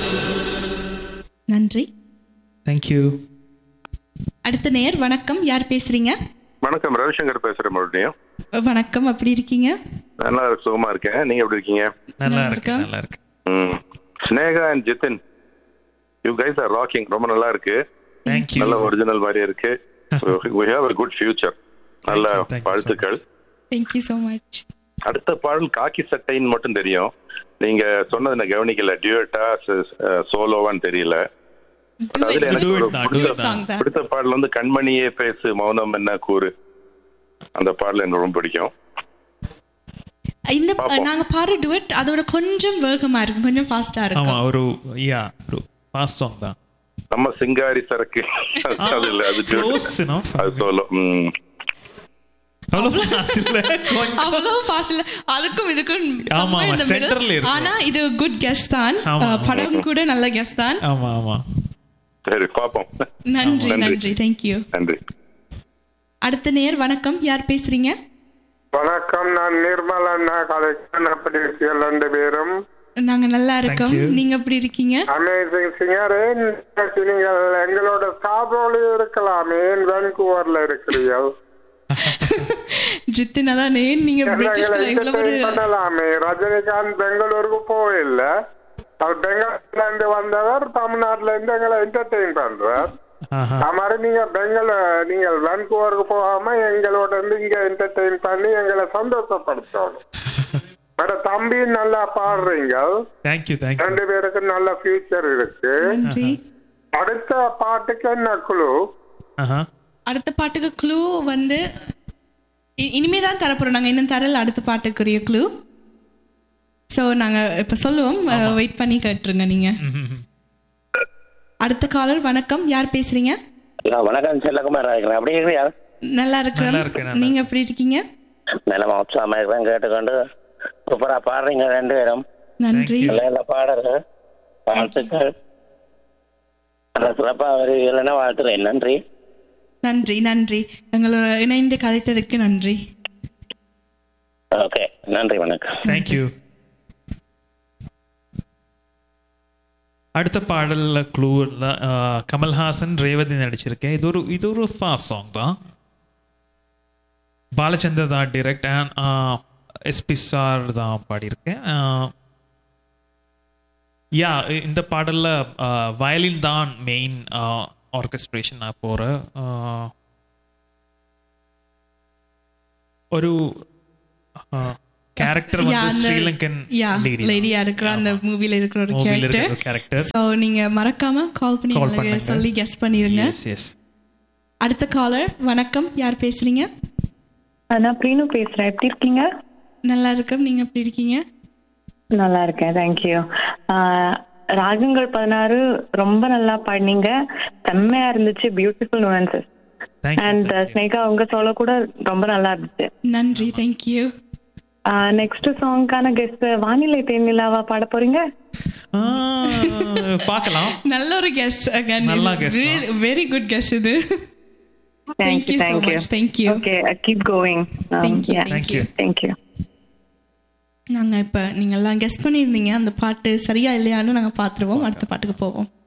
நன்றி தேங்க்யூ அடுத்த நேர் வணக்கம் யார் பேசுறீங்க வணக்கம் ரவிசங்கர் பேசுறேன் மறுபடியும் வணக்கம் அப்படி இருக்கீங்க நல்லா சுகமா இருக்கேன் நீங்க எப்படி இருக்கீங்க நல்லா நல்லா இருக்கு இருக்கா? நல்லா இருக்கு ம் Sneha and Jithin you guys are rocking ரொம்ப நல்லா இருக்கு தேங்க்யூ நல்ல ஒரிஜினல் மாதிரி இருக்கு we have a good future நல்ல Thank you, thank you so வாழ்த்துக்கள் தேங்க்யூ ஸோ மச் அடுத்த பாடல் காக்கி சட்டைன்னு மட்டும் தெரியும் நீங்க சொன்னது நான் கவனிக்கல டியூட்டா சோலோவான்னு தெரியல But அதுல எனக்கு ஒரு Duet தான், பிடிச்ச- duet தான். பிடித்த பாடல் வந்து கண்மணியே பேசு மௌனம் என்ன கூறு அந்த பாடல் எனக்கு ரொம்ப பிடிக்கும் இந்த பாப்போம். நாங்க பாடுற டுவெட் அதோட கொஞ்சம் வேகமா இருக்கும் கொஞ்சம் ஃபாஸ்டா ஆமா இருக்கும் ஒரு யா ஒரு ஃபாஸ்ட் சாங் தான் நம்ம சிங்காரி சரக்கு அது இல்ல அது duet. Close enough. அது சோலோ ம் அவ்வளவு fast இல்ல கொஞ்சம் அவ்வளவு ஃபாஸ்ட் இல்ல அதுக்கும் இதுக்கும் ஆமா, somewhere in ஆமா, the middle. centerல இருக்கும். ஆனா இது குட் கெஸ் தான் ஆமா. அஹ், படம் கூட நல்ல கெஸ் தான் ஆமா ஆமா சரி பாப்போம் நன்றி நன்றி. நன்றி தேங்க்யூ நன்றி அடுத்த நேர் வணக்கம் யார் பேசுறீங்க வணக்கம் நான் நிர்மலா அண்ணா கலைக்கன் அப்படி இருக்கீங்க ரெண்டு பேரும் நாங்க நல்லா இருக்கோம் you. நீங்க எப்படி இருக்கீங்க அமேசிங் சிங்கரே நீங்கள் எங்களோட ஸ்டாஃபோடு இருக்கலாமே ஏன் வேன்கூவர்ல இருக்கிறீர்கள் ஜித்தின் அதான் நேர் நீங்க பிரிட்டிஷ்ல எங்களை இவ்வளவு ஒரு entertain பண்ணலாமே ரஜினிகாந்த் பெங்களூருக்கு போகல அவர் பெங்களூர்ல இருந்து வந்தவர் தமிழ்நாட்டுல இருந்து எங்களை என்டர்டெயின் பண்றார் ஆஹா. அது மாதிரி நீங்க பெங்கள நீங்கள் வேன்கூவருக்கு போகாம எங்களோட இருந்து இங்க என்டர்டெயின் பண்ணி எங்களை சந்தோஷப்படுத்தணும் வேற தம்பி நல்லா பாடுறீங்க தேங்க்யூ தேங்க்யூ ரெண்டு பேருக்கு நல்ல ஃபியூச்சர் இருக்கு நன்றி அடுத்த பாட்டுக்கு என்ன குழு ஆஹா அடுத்த பாட்டுக்கு க்ளூ வந்து இ- இனிமே தான் தரப்போறோம் நாங்க இன்னும் தரல அடுத்த பாட்டுக்குரிய க்ளூ சோ நாங்க இப்ப சொல்லுவோம் வெயிட் பண்ணி கேட்டுருங்க நீங்க ம்ஹும். அடுத்த காலர் வணக்கம் யார் பேசுறீங்க ஹலோ வணக்கம் செல்லகுமார் இருக்கிறேன் அப்படி இருக்கிறியா நல்லா இருக்கிறோம் நல்லா இருக்கேன், நல்லா நீங்க எப்படி இருக்கீங்க நிலமா உற்சாகமா இருக்கிறேன் கேட்டுக்கொண்டு சூப்பரா பாடுறீங்க ரெண்டு பேரும் நன்றி நல்ல நல்ல பாடல்கள் வாழ்த்துக்கள் நல்ல சிறப்பா வருவீங்கன்னா வாழ்த்துறேன் நன்றி நன்றி நன்றி எங்களோட இணைந்து கதைத்ததுக்கு நன்றி ஓகே நன்றி வணக்கம் தேங்க்யூ அடுத்த பாடல்ல க்ளூ கமல்ஹாசன் ரேவதி நடிச்சிருக்கேன் இது ஒரு இது ஒரு ஃபாஸ்ட் சாங் தான் பாலச்சந்தர் தான் டிரெக்ட் அண்ட் எஸ்பி சார் தான் பாடியிருக்கேன் யா இந்த பாடல்ல வயலின் தான் மெயின் ஆர்கெஸ்ட்ரேஷன் நான் போகிற ஒரு கேரக்டர் Yeah, வந்து அந்த- ஸ்ரீலங்கன் yeah, லேடியா இருக்கிற அந்த மூவில இருக்கிற ஒரு மூவில இருக்கிற ஒரு கேரக்டர் கேரக்டர் சோ நீங்க மறக்காம கால் பண்ணி Call எங்களுக்கு பண்ணுங்க. சொல்லி கெஸ் பண்ணிருங்க எஸ் எஸ் அடுத்த காலர் வணக்கம் யார் பேசுறீங்க நான் பிரீனு பேசுறேன் எப்படி இருக்கீங்க நல்லா இருக்கோம் நீங்க எப்படி இருக்கீங்க நல்லா இருக்கேன் தேங்க்யூ ராகங்கள் பதினாறு ரொம்ப நல்லா பாடினீங்க செம்மையா இருந்துச்சு பியூட்டிஃபுல் நுவன்சஸ் அண்ட் ஸ்னேகா உங்க சோலோ கூட ரொம்ப நல்லா இருந்துச்சு நன்றி தேங்க்யூ நெக்ஸ்ட் சாங்க்கான கெஸ்ட் வானிலை தேனிலாவா பாட போறீங்க பார்க்கலாம் நல்ல ஒரு கெஸ் நல்ல guess வெரி குட் கெஸ் இது thank you you so thank you much. Thank you. Okay keep going Thank you, thank Thank you. Thank you நாங்க இப்ப நீங்க எல்லாம் கெஸ் பண்ணியிருந்தீங்க அந்த பாட்டு சரியா இல்லையான்னு நாங்க பாத்துருவோம் அடுத்த பாட்டுக்கு போவோம்